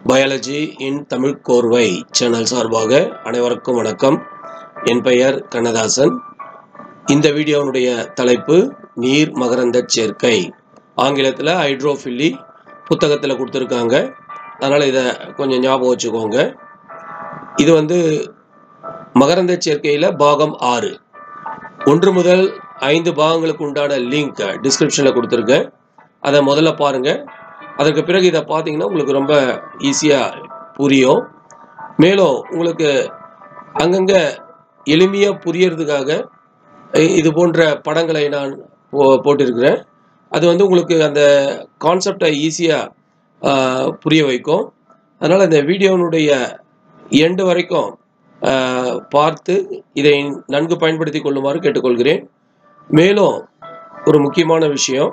biology இன் தமிழ் கோர்வை channel சார்பாக அனைவருக்கும் வணக்கம் என் பெயர் கண்ணதாசன் இந்த வீடியோவுடைய தலைப்பு நீர் மகரந்த சேர்க்கை ஆங்கிலத்தில் ஹைட்ரோஃபில்லி புத்தகத்தில் கொடுத்துருக்காங்க அதனால் இதை கொஞ்சம் ஞாபகம் வச்சுக்கோங்க இது வந்து மகரந்த சேர்க்கையில் பாகம் ஆறு ஒன்று முதல் ஐந்து பாகங்களுக்கு உண்டான லிங்க் டிஸ்கிரிப்ஷனில் கொடுத்துருக்கேன் அதை முதல்ல பாருங்கள் அதற்கு பிறகு இதை பார்த்தீங்கன்னா உங்களுக்கு ரொம்ப ஈஸியாக புரியும் மேலும் உங்களுக்கு அங்கங்கே எளிமையாக புரியறதுக்காக இ- இது போன்ற படங்களை நான் போ- போட்டிருக்கிறேன் அது வந்து உங்களுக்கு அந்த கான்செப்டை ஈஸியாக புரிய வைக்கும் அதனால் இந்த வீடியோனுடைய எண்டு வரைக்கும் ஆஹ், பார்த்து இதை நன்கு பயன்படுத்தி கொள்ளுமாறு கேட்டுக்கொள்கிறேன் மேலும் ஒரு முக்கியமான விஷயம்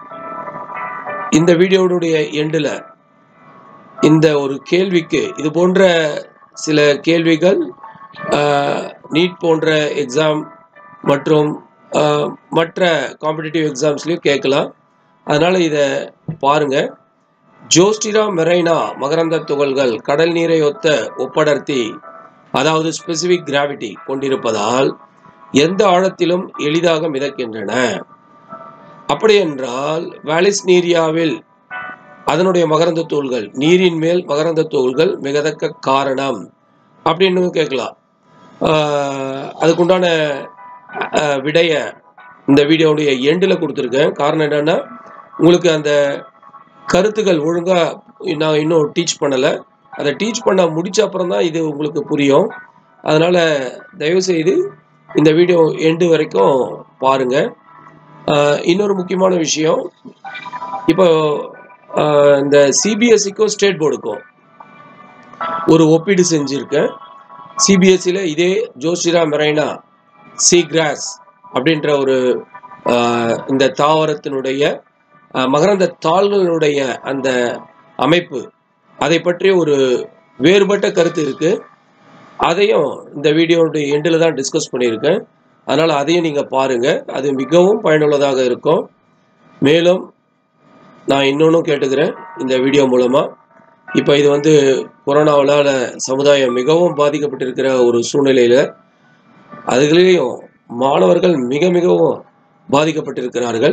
இந்த வீடியோவுடைய எண்டில் இந்த ஒரு கேள்விக்கு இது போன்ற சில கேள்விகள் நீட் போன்ற எக்ஸாம் மற்றும் ஆஹ், மற்ற காம்படிட்டிவ் எக்ஸாம்ஸ்லையும் கேட்கலாம் அதனால் இதை பாருங்கள் ஜோஸ்டிரா மெரைனா மகரந்த துகள்கள் கடல் நீரை ஒத்த ஒப்படர்த்தி அதாவது ஸ்பெசிபிக் கிராவிட்டி கொண்டிருப்பதால் எந்த ஆழத்திலும் எளிதாக மிதக்கின்றன அப்படி என்றால் வாலிஸ்னீரியாவில் அதனுடைய மகரந்த தூள்கள் நீரின் மேல் மகரந்த தூள்கள் மிகதக்க காரணம் அப்படின்னு கேட்கலாம் ஆஹ் அதுக்குண்டான ஆஹ், விடைய இந்த வீடியோவுடைய எண்டில் கொடுத்துருக்கேன் காரணம் என்னன்னா உங்களுக்கு அந்த கருத்துக்கள் ஒழுங்காக நான் இன்னும் டீச் பண்ணலை அதை டீச் பண்ண முடிச்ச அப்புறம் தான் இது உங்களுக்கு புரியும் அதனால் தயவுசெய்து இந்த வீடியோ எண்டு வரைக்கும் பாருங்கள் இன்னொரு முக்கியமான விஷயம் இப்போ ஆஹ், இந்த சிபிஎஸ்சிக்கும் ஸ்டேட் போர்டுக்கும் ஒரு ஒப்பீடு செஞ்சுருக்கேன் சிபிஎஸ்சியில் இதே ஜோஷிரா மெரைனா சீ கிராஸ் அப்படின்ற ஒரு ஆஹ், இந்த தாவரத்தினுடைய ஆஹ், மகரந்த தாள்களுடைய அந்த அமைப்பு அதை பற்றி ஒரு வேறுபட்ட கருத்து இருக்கு அதையும் இந்த வீடியோடைய எண்டில் தான் டிஸ்கஸ் பண்ணியிருக்கேன் அதனால் அதையும் நீங்கள் பாருங்கள் அது மிகவும் பயனுள்ளதாக இருக்கும் மேலும் நான் இன்னொன்றும் கேட்டுக்கிறேன் இந்த வீடியோ மூலமாக இப்போ இது வந்து கொரோனாவால் சமுதாயம் மிகவும் பாதிக்கப்பட்டிருக்கிற ஒரு சூழ்நிலையில் அதுலேயும் மாணவர்கள் மிக மிகவும் பாதிக்கப்பட்டிருக்கிறார்கள்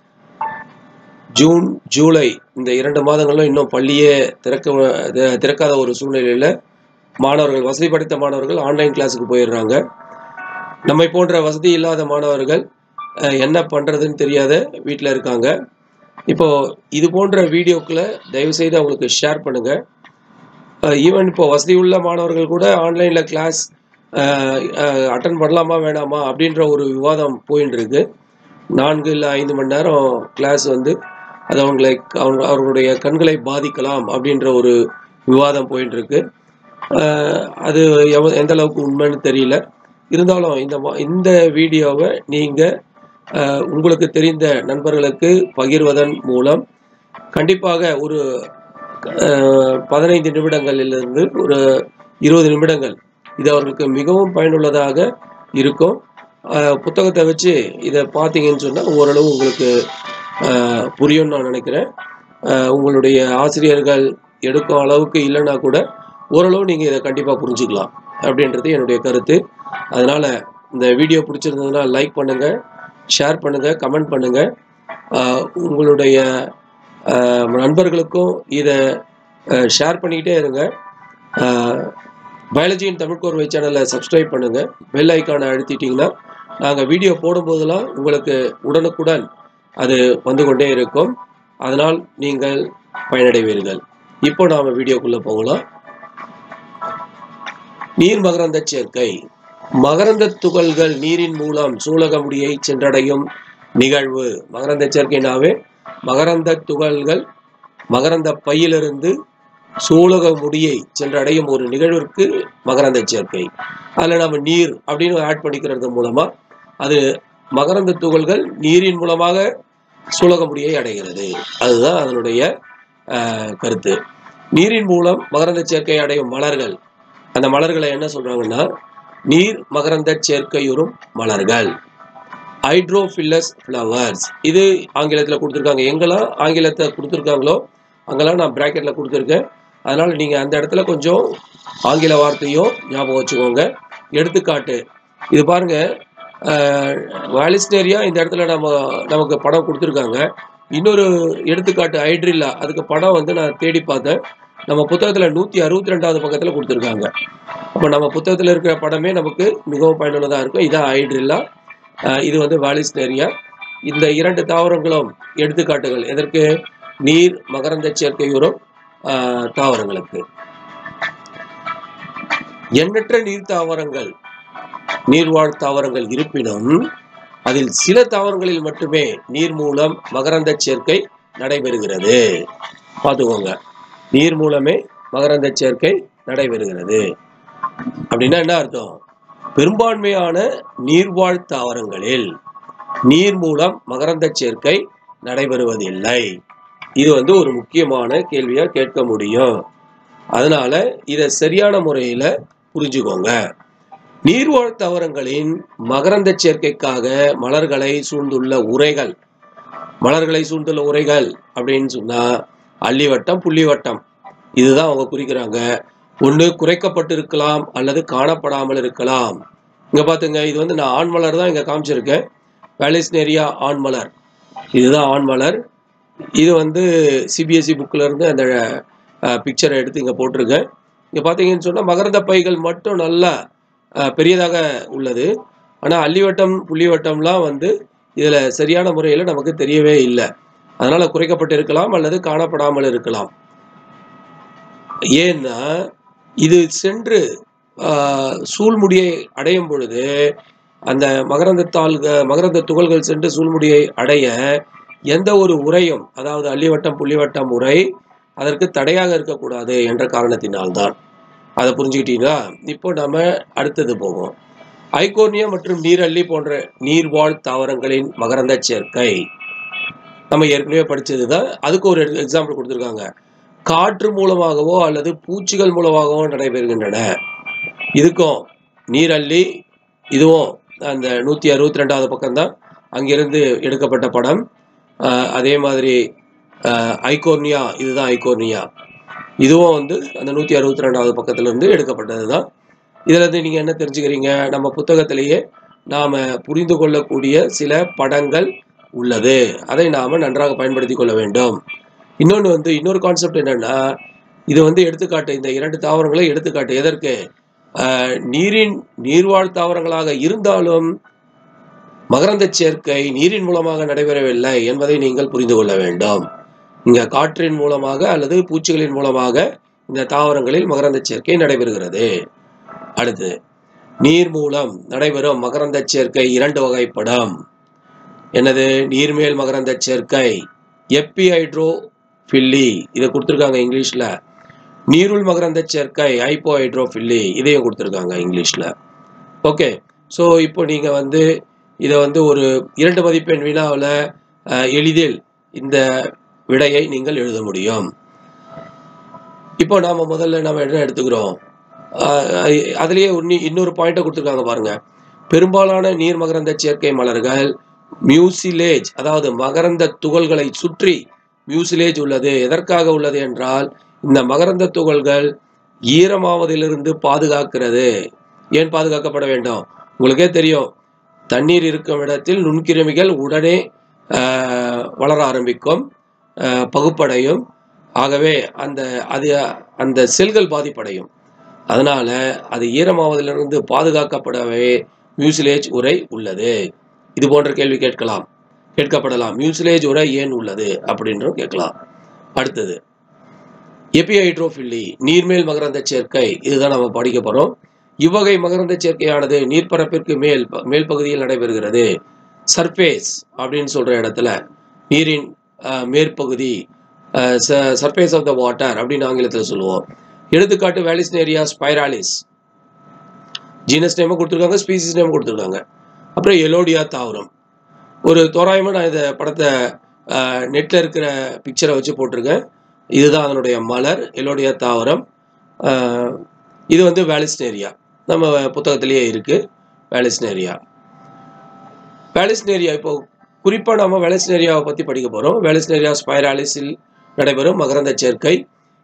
ஜூன் ஜூலை இந்த இரண்டு மாதங்களும் இன்னும் பள்ளியே திறக்க தி- திறக்காத ஒரு சூழ்நிலையில் மாணவர்கள் வசதி படைத்த மாணவர்கள் ஆன்லைன் கிளாஸுக்கு போயிடுறாங்க நம்மை போன்ற வசதி இல்லாத மாணவர்கள் அஹ், என்ன பண்ணுறதுன்னு தெரியாத வீட்டில் இருக்காங்க இப்போ இது போன்ற வீடியோக்களை தயவுசெய்து அவங்களுக்கு ஷேர் பண்ணுங்கள் ஈவன் இப்போ வசதி உள்ள மாணவர்கள் கூட ஆன்லைனில் கிளாஸ் அட்டன் பண்ணலாமா வேணாமா அப்படின்ற ஒரு விவாதம் போயின்னு இருக்கு நான்கு இல்லை ஐந்து மணி நேரம் கிளாஸ் வந்து அது அவங்களை அவங்க அவர்களுடைய கண்களை பாதிக்கலாம் அப்படின்ற ஒரு விவாதம் போயின்னு இருக்கு அஹ், அது எவ எந்த அளவுக்கு உண்மைன்னு தெரியல இருந்தாலும் இந்த மா- இந்த வீடியோவை நீங்கள் உங்களுக்கு தெரிந்த நண்பர்களுக்கு பகிர்வதன் மூலம் கண்டிப்பாக ஒரு அஹ், பதினைந்து நிமிடங்களிலிருந்து ஒரு இருபது நிமிடங்கள் இது அவர்களுக்கு மிகவும் பயனுள்ளதாக இருக்கும் அஹ், புத்தகத்தை வச்சு இதை பார்த்தீங்கன்னு சொன்னால் ஓரளவு உங்களுக்கு அஹ், புரியும்னு நான் நினைக்கிறேன் அஹ், உங்களுடைய ஆசிரியர்கள் எடுக்கும் அளவுக்கு இல்லைன்னா கூட ஓரளவு நீங்கள் இதை கண்டிப்பாக புரிஞ்சுக்கலாம் அப்படின்றது என்னுடைய கருத்து அதனால் இந்த வீடியோ பிடிச்சிருந்ததுன்னா லைக் பண்ணுங்கள் ஷேர் பண்ணுங்கள் கமெண்ட் பண்ணுங்கள் உங்களுடைய அஹ், நண்பர்களுக்கும் இதை ஷேர் பண்ணிக்கிட்டே இருங்க பயாலஜியின் தமிழ் கோர்வை சேனலை சப்ஸ்கிரைப் பண்ணுங்கள் பெல் ஐக்கானை அழுத்திட்டிங்கன்னா நாங்கள் வீடியோ போடும்போதெல்லாம் உங்களுக்கு உடனுக்குடன் அது வந்து கொண்டே இருக்கும் அதனால் நீங்கள் பயனடைவீர்கள் இப்போ நாம் வீடியோக்குள்ளே போகலாம் நீர் மகரந்த சேர்க்கை மகரந்த துகள்கள் நீரின் மூலம் சூலக முடியை சென்றடையும் நிகழ்வு மகரந்த சேர்க்கைனாவே மகரந்த துகள்கள் மகரந்த பையிலிருந்து சூலக முடியை சென்றடையும் ஒரு நிகழ்விற்கு மகரந்த சேர்க்கை அதில் நம்ம நீர் அப்படின்னு ஆட் பண்ணிக்கிறது மூலமா அது மகரந்த துகள்கள் நீரின் மூலமாக சூலக முடியை அடைகிறது அதுதான் அதனுடைய ஆஹ், கருத்து நீரின் மூலம் மகரந்த சேர்க்கை அடையும் மலர்கள் அந்த மலர்களை என்ன சொல்றாங்கன்னா நீர் மகரந்த சேர்க்கையுறும் மலர்கள் ஹைட்ரோஃபில்லஸ் ஃப்ளவர்ஸ் இது ஆங்கிலத்தில் கொடுத்துருக்காங்க எங்கெல்லாம் ஆங்கிலத்தை கொடுத்துருக்காங்களோ அங்கெல்லாம் நான் ப்ராக்கெட்டில் கொடுத்துருக்கேன் அதனால் நீங்கள் அந்த இடத்துல கொஞ்சம் ஆங்கில வார்த்தையும் ஞாபகம் வச்சுக்கோங்க எடுத்துக்காட்டு இது பாருங்க வாலிஸ்டேரியா இந்த இடத்துல நம்ம நமக்கு படம் கொடுத்துருக்காங்க இன்னொரு எடுத்துக்காட்டு ஹைட்ரில்லா அதுக்கு படம் வந்து நான் தேடி பார்த்தேன் நம்ம புத்தகத்தில் நூற்றி அறுபத்தி ரெண்டாவது பக்கத்தில் கொடுத்துருக்காங்க அப்போ நம்ம புத்தகத்தில் இருக்கிற படமே நமக்கு மிகவும் பயனுள்ளதாக இருக்கும் இதான் ஹைட்ரில்லா அஹ் இது வந்து வாலிஸ்டேரியா இந்த இரண்டு தாவரங்களும் எடுத்துக்காட்டுகள் எதற்கு நீர் மகரந்த சேர்க்கையுறும் அஹ், தாவரங்களுக்கு எண்ணற்ற நீர் தாவரங்கள் நீர்வாழ் தாவரங்கள் இருப்பினும் அதில் சில தாவரங்களில் மட்டுமே நீர் மூலம் மகரந்த சேர்க்கை நடைபெறுகிறது பார்த்துக்கோங்க நீர் மூலமே மகரந்த சேர்க்கை நடைபெறுகிறது அப்படின்னா என்ன அர்த்தம் பெரும்பான்மையான நீர்வாழ் தாவரங்களில் நீர் மூலம் மகரந்த சேர்க்கை நடைபெறுவதில்லை இது வந்து ஒரு முக்கியமான கேள்வியா கேட்க முடியும் அதனால இதை சரியான முறையில புரிஞ்சுக்கோங்க நீர்வாழ் தாவரங்களின் மகரந்த சேர்க்கைக்காக மலர்களை சூழ்ந்துள்ள உரைகள் மலர்களை சூழ்ந்துள்ள உரைகள் அப்படின்னு சொன்னா அள்ளிவட்டம் புள்ளிவட்டம் இதுதான் அவங்க குறிக்கிறாங்க ஒன்று குறைக்கப்பட்டிருக்கலாம் அல்லது காணப்படாமல் இருக்கலாம் இங்க பாத்துங்க இது வந்து நான் ஆண் மலர் தான் இங்க காமிச்சிருக்கேன் வேலிஸ்னேரியா ஆண் மலர் இதுதான் ஆண் மலர் இது வந்து சிபிஎஸ்சி புக்கில் இருந்து அந்த பிக்சரை எடுத்து இங்கே போட்டிருக்கேன் இங்கே பார்த்தீங்கன்னு சொன்னால் மகரந்த பைகள் மட்டும் நல்லா அஹ், பெரியதாக உள்ளது ஆனால் அள்ளிவட்டம் புள்ளிவட்டம்லாம் வந்து இதில் சரியான முறையில் நமக்கு தெரியவே இல்லை அதனால் குறைக்கப்பட்டிருக்கலாம் அல்லது காணப்படாமல் இருக்கலாம் ஏன்னா இது சென்று ஆஹ், சூழ்முடியை அடையும் பொழுது அந்த மகரந்த தாள்க மகரந்த துகள்கள் சென்று சூழ்முடியை அடைய எந்த ஒரு உரையும் அதாவது அள்ளிவட்டம் புள்ளிவட்டம் உரை அதற்கு தடையாக இருக்கக்கூடாது என்ற காரணத்தினால்தான் அதை புரிஞ்சுக்கிட்டீங்களா இப்போ நம்ம அடுத்தது போவோம் ஐகோர்னியா மற்றும் நீரள்ளி போன்ற நீர்வாழ் தாவரங்களின் மகரந்த சேர்க்கை நம்ம ஏற்கனவே படிச்சது தான் அதுக்கு ஒரு எக்ஸாம்பிள் கொடுத்துருக்காங்க காற்று மூலமாகவோ அல்லது பூச்சிகள் மூலமாகவோ நடைபெறுகின்றன இதுக்கும் நீரள்ளி இதுவும் அந்த நூற்றி அறுபத்தி ரெண்டாவது பக்கம்தான் அங்கிருந்து எடுக்கப்பட்ட படம் ஆஹ் அதே மாதிரி ஆஹ் ஐகோர்னியா இதுதான் ஐகோர்னியா இதுவும் வந்து அந்த நூற்றி அறுபத்தி ரெண்டாவது பக்கத்துலேருந்து எடுக்கப்பட்டது தான் இதில் இருந்து நீங்கள் என்ன தெரிஞ்சுக்கிறீங்க நம்ம புத்தகத்திலேயே நாம் புரிந்து கொள்ளக்கூடிய சில படங்கள் உள்ளது அதை நாம் நன்றாக பயன்படுத்தி கொள்ள வேண்டும் இன்னொன்று வந்து இன்னொரு கான்செப்ட் என்னன்னா இது வந்து எடுத்துக்காட்டு இந்த இரண்டு தாவரங்களை எடுத்துக்காட்டு எதற்கு ஆஹ் நீரின் நீர்வாழ் தாவரங்களாக இருந்தாலும் மகரந்த சேர்க்கை நீரின் மூலமாக நடைபெறவில்லை என்பதை நீங்கள் புரிந்து கொள்ள வேண்டும் இங்க காற்றின் மூலமாக அல்லது பூச்சிகளின் மூலமாக இந்த தாவரங்களில் மகரந்த சேர்க்கை நடைபெறுகிறது அடுத்து நீர் மூலம் நடைபெறும் மகரந்த சேர்க்கை இரண்டு வகைப்படும் என்னது நீர்மேல் மகரந்த சேர்க்கை எப்பிஹைட்ரோ ஃபில்லி இதை கொடுத்துருக்காங்க இங்கிலீஷ்ல நீருள் மகரந்த சேர்க்கை ஹைப்போஹைட்ரோஃபில்லி இதையும் கொடுத்துருக்காங்க இங்கிலீஷ்ல ஓகே ஸோ இப்போ நீங்க வந்து இதை வந்து ஒரு இரண்டு மதிப்பெண் வினாவில் எளிதில் இந்த விடையை நீங்கள் எழுத முடியும் இப்போ நாம முதல்ல நம்ம என்ன எடுத்துக்கிறோம் ஆஹ் அதுலயே இன்னி இன்னொரு பாயிண்ட்டை கொடுத்துருக்காங்க பாருங்க பெரும்பாலான நீர் மகரந்த சேர்க்கை மலர்கள் மியூசிலேஜ் அதாவது மகரந்த துகள்களை சுற்றி மியூசிலேஜ் உள்ளது எதற்காக உள்ளது என்றால் இந்த மகரந்த துகள்கள் ஈரமாவதிலிருந்து பாதுகாக்கிறது ஏன் பாதுகாக்கப்பட வேண்டும் உங்களுக்கே தெரியும் தண்ணீர் இருக்கும் இடத்தில் நுண்கிருமிகள் உடனே ஆஹ், வளர ஆரம்பிக்கும் ஆஹ், பகுப்படையும் ஆகவே அந்த அது அந்த செல்கள் பாதிப்படையும் அதனால அது ஈரமாவதிலிருந்து பாதுகாக்கப்படவே மியூசிலேஜ் உரை உள்ளது இது போன்ற கேள்வி கேட்கலாம் கேட்கப்படலாம் மியூசிலேஜ் உரை ஏன் உள்ளது அப்படின்றும் கேட்கலாம் அடுத்தது எபிஹைட்ரோஃபில்லி நீர்மேல் மகரந்த சேர்க்கை இதுதான் நம்ம படிக்க போறோம் இவ்வகை மகரந்த சேர்க்கையானது நீர்ப்பரப்பிற்கு மேல் ப- மேல் பகுதியில் நடைபெறுகிறது சர்ஃபேஸ் அப்படின்னு சொல்ற இடத்துல நீரின் அஹ், மேற்பகுதி சர்ஃபேஸ் ஆஃப் த வாட்டர் அப்படின்னு ஆங்கிலத்தில் சொல்லுவோம் எடுத்துக்காட்டு வேலிஸ்னேரியா ஸ்பைராலிஸ் ஜீனஸ் நேமும் கொடுத்துருக்காங்க ஸ்பீசிஸ் நேமும் கொடுத்துருக்காங்க அப்புறம் எலோடியா தாவரம் ஒரு தோராயமாக நான் இந்த படத்தை நெட்டில் இருக்கிற பிக்சரை வச்சு போட்டிருக்கேன் இதுதான் அதனுடைய மலர் எலோடியா தாவரம் அஹ், இது வந்து வேலிஸ்னேரியா நம்ம புத்தகத்திலேயே இருக்கு வேலிஸ்னேரியா வேலிஸ்னேரியா இப்போ குறிப்பாக நம்ம வேலிஸ்னேரியாவை பற்றி படிக்க போகிறோம் வேலிஸ்னேரியா ஸ்பைராலிஸில் நடைபெறும் மகரந்த சேர்க்கை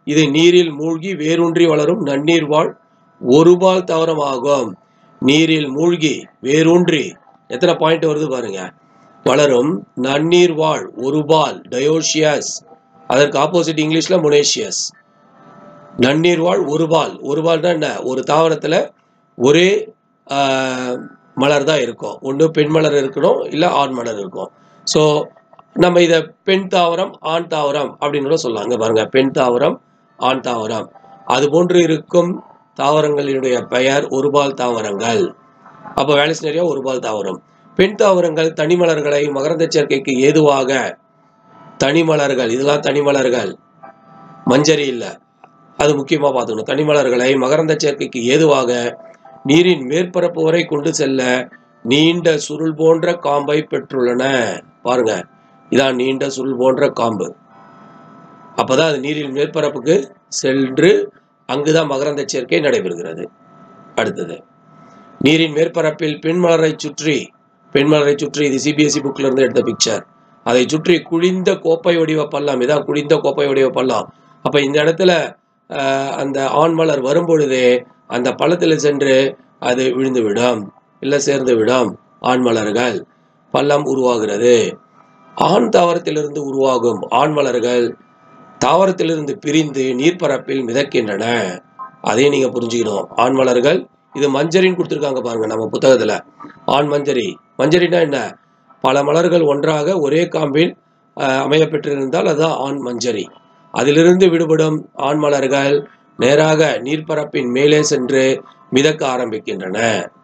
இது நீரில் மூழ்கி வேரூன்றி வளரும் நன்னீர் வாழ் ஒருபால் தாவரமாகும் நீரில் மூழ்கி வேரூன்றி எத்தனை பாயிண்ட் வருது பாருங்க வளரும் நன்னீர் வாழ் ஒருபால் டயோஷியஸ் அதற்கு ஆப்போசிட் இங்கிலீஷ்ல முனேஷியஸ் நன்னீர் வாழ் ஒருபால் ஒருபால்னா என்ன ஒரு தாவரத்துல ஒரே ஆஹ், மலர் தான் இருக்கும் ஒன்று பெண் மலர் இருக்கணும் இல்லை ஆண் மலர் இருக்கும் ஸோ நம்ம இதை பெண் தாவரம் ஆண் தாவரம் அப்படின்னு கூட சொல்லலாம் இங்க பாருங்க பெண் தாவரம் ஆண் தாவரம் அது போன்று இருக்கும் தாவரங்களினுடைய பெயர் ஒருபால் தாவரங்கள் அப்போ வேலிஸ்னரியா ஒருபால் தாவரம் பெண் தாவரங்கள் தனிமலர்களை மகரந்த சேர்க்கைக்கு ஏதுவாக தனிமலர்கள் இதெல்லாம் தனிமலர்கள் மஞ்சரி இல்லை அது முக்கியமாக பார்த்துக்கணும் தனிமலர்களை மகரந்த சேர்க்கைக்கு ஏதுவாக நீரின் மேற்பரப்பு வரை கொண்டு செல்ல நீண்ட சுருள் போன்ற காம்பை பெற்றுள்ளன பாருங்க இதான் நீண்ட சுருள் போன்ற காம்பு அப்பதான் அது நீரின் மேற்பரப்புக்கு சென்று அங்குதான் மகரந்த சேர்க்கை நடைபெறுகிறது அடுத்தது நீரின் மேற்பரப்பில் பெண்மலரை சுற்றி பெண்மலரை சுற்றி இது சிபிஎஸ்இ புக்ல இருந்து எடுத்த பிக்சர் அதை சுற்றி குழிந்த கோப்பை வடிவ பள்ளம் இதான் குழிந்த கோப்பை வடிவ பள்ளம் அப்ப இந்த இடத்துல ஆஹ், அந்த ஆண் மலர் வரும்பொழுதே அந்த பள்ளத்தில் சென்று அது விழுந்து விடும் இல்லை சேர்ந்து விடும் ஆண் மலர்கள் பள்ளம் உருவாகிறது ஆண் தாவரத்திலிருந்து உருவாகும் ஆண் மலர்கள் தாவரத்திலிருந்து பிரிந்து நீர்ப்பரப்பில் மிதக்கின்றன அதையும் நீங்க புரிஞ்சுக்கணும் ஆண் மலர்கள் இது மஞ்சரின்னு கொடுத்துருக்காங்க பாருங்க நம்ம புத்தகத்துல ஆண் மஞ்சரி மஞ்சரினா என்ன பல மலர்கள் ஒன்றாக ஒரே காம்பில் ஆஹ், அமையப் பெற்றிருந்தால் அதுதான் ஆண் மஞ்சரி அதிலிருந்து விடுபடும் ஆண் மலர்கள் நேராக நீர்ப்பரப்பின் மேலே சென்று மிதக்க ஆரம்பிக்கின்றன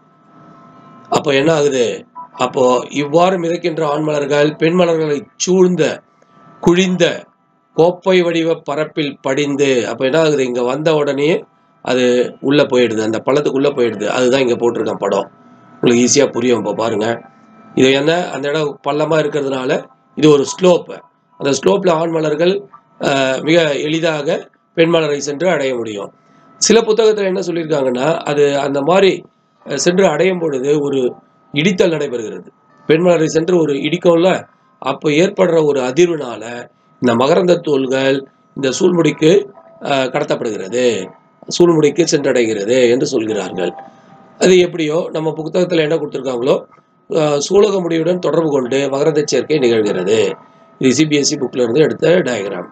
அப்போ என்ன ஆகுது அப்போ இவ்வாறு மிதக்கின்ற ஆண் மலர்கள் பெண் மலர்களை சூழ்ந்த குழிந்த கோப்பை வடிவ பரப்பில் படிந்து அப்போ என்ன ஆகுது இங்க வந்த உடனே அது உள்ள போயிடுது அந்த பள்ளத்துக்குள்ள போயிடுது அதுதான் இங்க போட்டிருக்கேன் படம் உங்களுக்கு ஈஸியா புரியும் இப்போ பாருங்க இது என்ன அந்த இடம் பள்ளமா இருக்கிறதுனால இது ஒரு ஸ்லோப் அந்த ஸ்லோப்ல ஆண் மலர்கள் ஆஹ், மிக எளிதாக பெண் மலரை சென்று அடைய முடியும் சில புத்தகத்துல என்ன சொல்லியிருக்காங்கன்னா அது அந்த மாதிரி அஹ், சென்று அடையும் பொழுது ஒரு இடித்தல் நடைபெறுகிறது பெண் மலரை சென்று ஒரு இடிக்கும்ல அப்போ ஏற்படுற ஒரு அதிர்வுனால இந்த மகரந்த தோல்கள் இந்த சூழ்முடிக்கு ஆஹ், கடத்தப்படுகிறது சூழ்முடிக்கு சென்றடைகிறது என்று சொல்கிறார்கள் அது எப்படியோ நம்ம புத்தகத்தில் என்ன கொடுத்துருக்காங்களோ ஆஹ், சூலக முடியுடன் தொடர்பு கொண்டு மகரந்த சேர்க்கை நிகழ்கிறது இது சிபிஎஸ்இ புக்ல இருந்து எடுத்த டயக்ராம்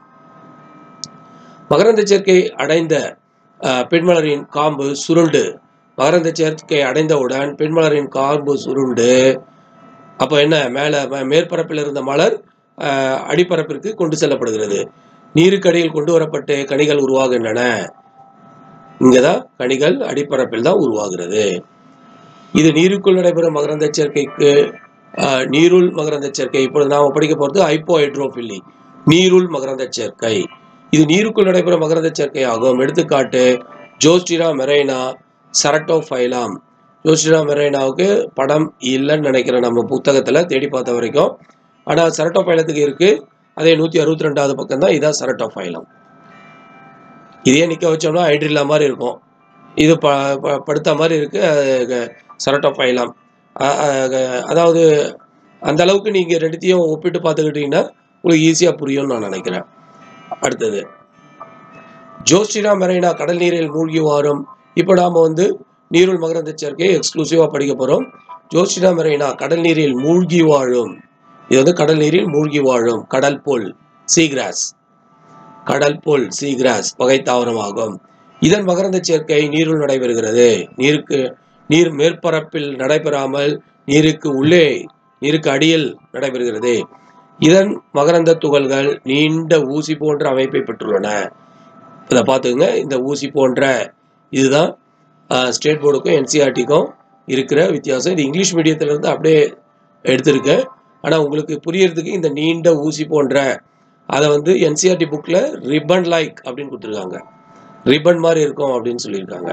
மகரந்த சேர்க்கை அடைந்த ஆஹ், பெண்மலரின் காம்பு சுருண்டு மகரந்த சேர்க்கை அடைந்தவுடன் பெண்மலரின் காம்பு சுருண்டு அப்போ என்ன மேலே மேற்பரப்பில் இருந்த மலர் ஆஹ், அடிப்பரப்பிற்கு கொண்டு செல்லப்படுகிறது நீருக்கடியில் கொண்டு வரப்பட்டு கனிகள் உருவாகின்றன இங்கதான் கனிகள் அடிப்பரப்பில் தான் உருவாகிறது இது நீருக்குள் நடைபெறும் மகரந்த சேர்க்கைக்கு ஆஹ், நீருள் மகரந்த சேர்க்கை இப்பொழுது நாம படிக்க போறது ஹைப்போ ஹைட்ரோபில்லி நீருள் மகரந்த சேர்க்கை இது நீருக்குள் நடைபெறும் மகரந்த சேர்க்கை ஆகும் எடுத்துக்காட்டு ஜோஸ்டிரா மெரைனா சரட்டோஃபைலாம் ஜோஸ்டிரா மெரைனாவுக்கு படம் இல்லைன்னு நினைக்கிறேன் நம்ம புத்தகத்துல தேடி பார்த்த வரைக்கும் ஆனா சரட்டோஃபைலத்துக்கு இருக்கு அதே நூத்தி அறுபத்தி ரெண்டாவது பக்கம் தான் இதான் சரட்டோஃபைலம் இதே நிக்க வச்சோம்னா ஹைட்ரில்லா மாதிரி இருக்கும் இது ப ப- படுத்த மாதிரி இருக்கு சரட்டோஃபைலம் அதாவது அந்த அளவுக்கு நீங்க ரெண்டுத்தையும் ஒப்பிட்டு பார்த்துக்கிட்டீங்கன்னா உங்களுக்கு ஈஸியா புரியும்னு நான் நினைக்கிறேன் அடுத்தது ஜோஸ்டிரா மெரைனா கடல் நீரில் மூழ்கி வாரும் இப்போ நாம வந்து நீருள் மகரந்த சேர்க்கையை எக்ஸ்க்ளூசிவா படிக்க போறோம் ஜோஸ்டிரா மெரைனா கடல் நீரில் மூழ்கி வாழும் இது வந்து கடல் நீரில் மூழ்கி வாழும் கடல் புல் சீகிராஸ் கடல் புல் சீகிராஸ் வகை தாவரமாகும் இதன் மகரந்த சேர்க்கை நீருள் நடைபெறுகிறது நீருக்கு நீர் மேற்பரப்பில் நடைபெறாமல் நீருக்கு உள்ளே நீருக்கு அடியில் நடைபெறுகிறது இதன் மகரந்த துகள்கள் நீண்ட ஊசி போன்ற அமைப்பை பெற்றுள்ளன இதை பார்த்துங்க இந்த ஊசி போன்ற இதுதான் ஸ்டேட் போர்டுக்கும் என்சிஆர்டிக்கும் இருக்கிற வித்தியாசம் இது இங்கிலீஷ் மீடியத்துல இருந்து அப்படியே எடுத்திருக்கேன் ஆனால் உங்களுக்கு புரியறதுக்கு இந்த நீண்ட ஊசி போன்ற அதை வந்து என்சிஆர்டி புக்கில் ரிப்பன் லைக் அப்படின்னு கொடுத்துருக்காங்க ரிப்பன் மாதிரி இருக்கும் அப்படின்னு சொல்லியிருக்காங்க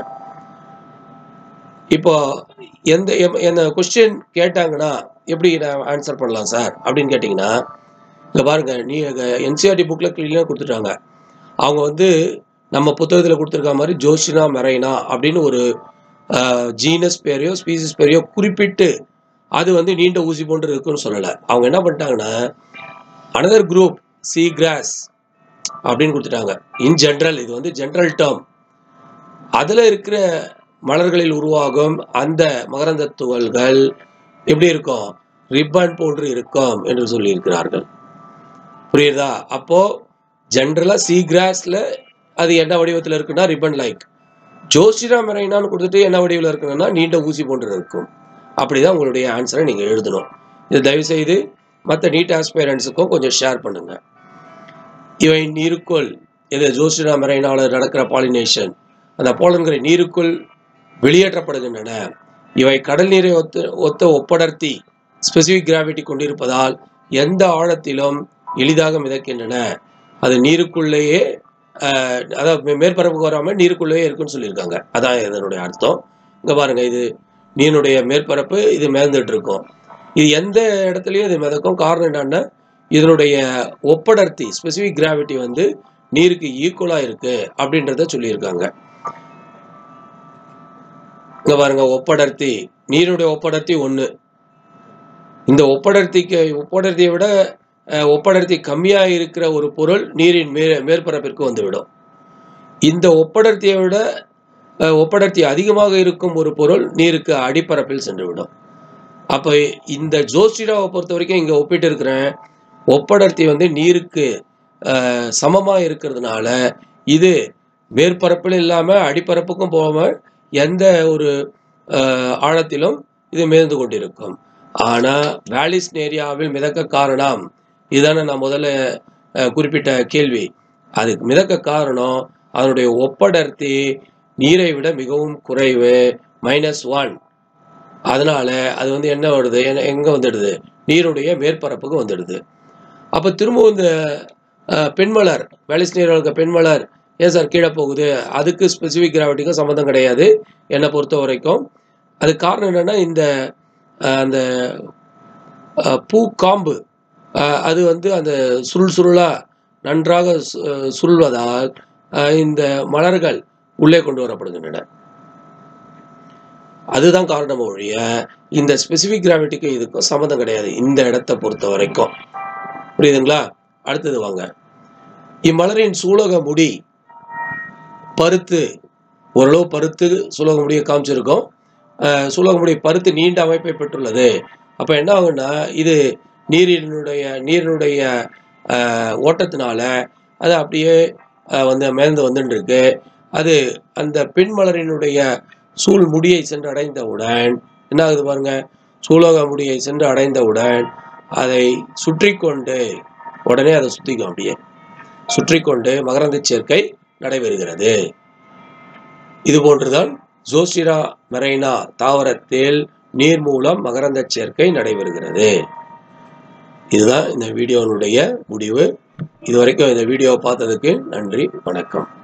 இப்போ எந்த எம்- என்ன கொஸ்டின் கேட்டாங்கன்னா எப்படி நான் ஆன்சர் பண்ணலாம் சார் அப்படின்னு கேட்டிங்கன்னா இங்க பாருங்க நீ என்சிஆர்டி புக்கில் கிளீனாக கொடுத்துட்டாங்க அவங்க வந்து நம்ம புத்தகத்தில் கொடுத்துருக்க மாதிரி ஜோஷினா மெரைனா அப்படின்னு ஒரு ஜீனஸ் பேரையோ ஸ்பீசிஸ் பேரையோ குறிப்பிட்டு அது வந்து நீண்ட ஊசி போன்று இருக்குன்னு சொல்லலை அவங்க என்ன பண்ணிட்டாங்கன்னா அனதர் குரூப் சி கிராஸ் அப்படின்னு கொடுத்துட்டாங்க இன் ஜென்ரல் இது வந்து ஜென்ரல் டேர்ம் அதுல இருக்கிற மலர்களில் உருவாகும் அந்த மகரந்த துகள்கள் எப்படி இருக்கும் ரிப்பன் போன்று இருக்கும் என்று சொல்லியிருக்கிறார்கள் புரியுதா அப்போ ஜென்ரலா சீ கிராஸ்ல அது என்ன வடிவத்தில் இருக்குன்னா ரிப்பன் லைக் ஜோசிரா மெரைனான்னு கொடுத்துட்டு என்ன வடிவில் இருக்குன்னா நீண்ட ஊசி போன்று இருக்கும் அப்படிதான் உங்களுடைய ஆன்சரை நீங்க எழுதணும் இது தயவு செய்து மற்ற நீட் ஆஸ்பைரன்ஸுக்கும் கொஞ்சம் ஷேர் பண்ணுங்க இவை நீருக்குள் இது ஜோசிரா மெரைனால நடக்கிற பாலினேஷன் அந்த போலன்களை நீருக்குள் வெளியேற்றப்படுகின்றன இவை கடல் நீரை ஒத்த ஒத்த ஒப்படர்த்தி ஸ்பெசிபிக் கிராவிட்டி கொண்டிருப்பதால் எந்த ஆழத்திலும் எளிதாக மிதக்கின்றன அது நீருக்குள்ளேயே ஆஹ், அதாவது மே- மேற்பரப்புக்கு வராம நீருக்குள்ளேயே இருக்குன்னு சொல்லியிருக்காங்க அதான் இதனுடைய அர்த்தம் இங்க பாருங்க இது நீருடைய மேற்பரப்பு இது மிதந்துட்டு இருக்கும் இது எந்த இடத்துலயும் இது மிதக்கும் காரணம் என்னன்னா இதனுடைய ஒப்படர்த்தி ஸ்பெசிபிக் கிராவிட்டி வந்து நீருக்கு ஈக்குவலா இருக்கு அப்படின்றத சொல்லியிருக்காங்க இங்க பாருங்க ஒப்படர்த்தி நீருடைய ஒப்படர்த்தி ஒண்ணு இந்த ஒப்படர்த்திக்கு ஒப்படர்த்தியை விட அஹ், ஒப்படர்த்தி கம்மியா இருக்கிற ஒரு பொருள் நீரின் மே மேற்பரப்பிற்கு வந்துவிடும் இந்த ஒப்படர்த்தியை விட அஹ், ஒப்படர்த்தி அதிகமாக இருக்கும் ஒரு பொருள் நீருக்கு அடிப்பரப்பில் சென்றுவிடும் அப்போ இந்த ஜோசிடாவை பொறுத்த வரைக்கும் இங்க ஒப்பிட்டு இருக்கிறேன் ஒப்படர்த்தி வந்து நீருக்கு அஹ், சமமா இருக்கிறதுனால இது மேற்பரப்பில் இல்லாம அடிப்பரப்புக்கும் போகாம எந்த ஒரு அஹ், ஆழத்திலும் இது மிதந்து கொண்டிருக்கும் ஆனா வேலிஸ் ஏரியாவில் மிதக்க காரணம் இதுதானே நான் முதல்ல அஹ், குறிப்பிட்ட கேள்வி அதுக்கு மிதக்க காரணம் அதனுடைய ஒப்படர்த்தி நீரை விட மிகவும் குறைவு மைனஸ் ஒன் அதனால அது வந்து என்ன வருது என்ன- எங்க வந்துடுது நீருடைய மேற்பரப்புக்கு வந்துடுது அப்ப திரும்பவும் இந்த அஹ், பெண்மலர் வேலிஸ் நீரில் இருக்க பெண்மலர் ஏன் சார் கீழே போகுது அதுக்கு ஸ்பெசிஃபிக் கிராவிட்டிக்கும் சம்மந்தம் கிடையாது என்னை பொறுத்த வரைக்கும் அது காரணம் என்னன்னா இந்த அஹ், அந்த அஹ், பூ காம்பு அஹ், அது வந்து அந்த சுருள் சுருளா நன்றாக சு- அஹ், சுருள்வதால் அஹ், இந்த மலர்கள் உள்ளே கொண்டு வரப்படுகின்றன அதுதான் காரணம் ஒழிய இந்த ஸ்பெசிஃபிக் கிராவிட்டிக்கு இதுக்கும் சம்மந்தம் கிடையாது இந்த இடத்தை பொறுத்த வரைக்கும் புரியுதுங்களா அடுத்தது வாங்க இம்மலரின் சூலக முடி பருத்து ஓரளவு பருத்து சூலக முடியை காமிச்சிருக்கோம் அஹ் சூலக முடி பருத்து நீண்ட அமைப்பை பெற்றுள்ளது அப்ப என்ன ஆகும்னா இது நீரினுடைய நீரினுடைய அஹ், ஓட்டத்தினால அது அப்படியே அஹ், வந்து மேர்ந்து வந்துட்டு இருக்கு அது அந்த பெண் மலரினுடைய சூழ் முடியை சென்று அடைந்தவுடன் என்ன ஆகுது பாருங்க சூலக முடியை சென்று அடைந்தவுடன் அதை சுற்றி கொண்டு உடனே அதை சுத்திக்கும் அப்படியே சுற்றி கொண்டு மகரந்த சேர்க்கை நடைபெறுகிறது இது போன்றுதான் ஜோசிரா மெரைனா தாவரத்தில் நீர் மூலம் மகரந்த சேர்க்கை நடைபெறுகிறது இதுதான் இந்த வீடியோனுடைய முடிவு இதுவரைக்கும் இந்த வீடியோவை பார்த்ததுக்கு நன்றி வணக்கம்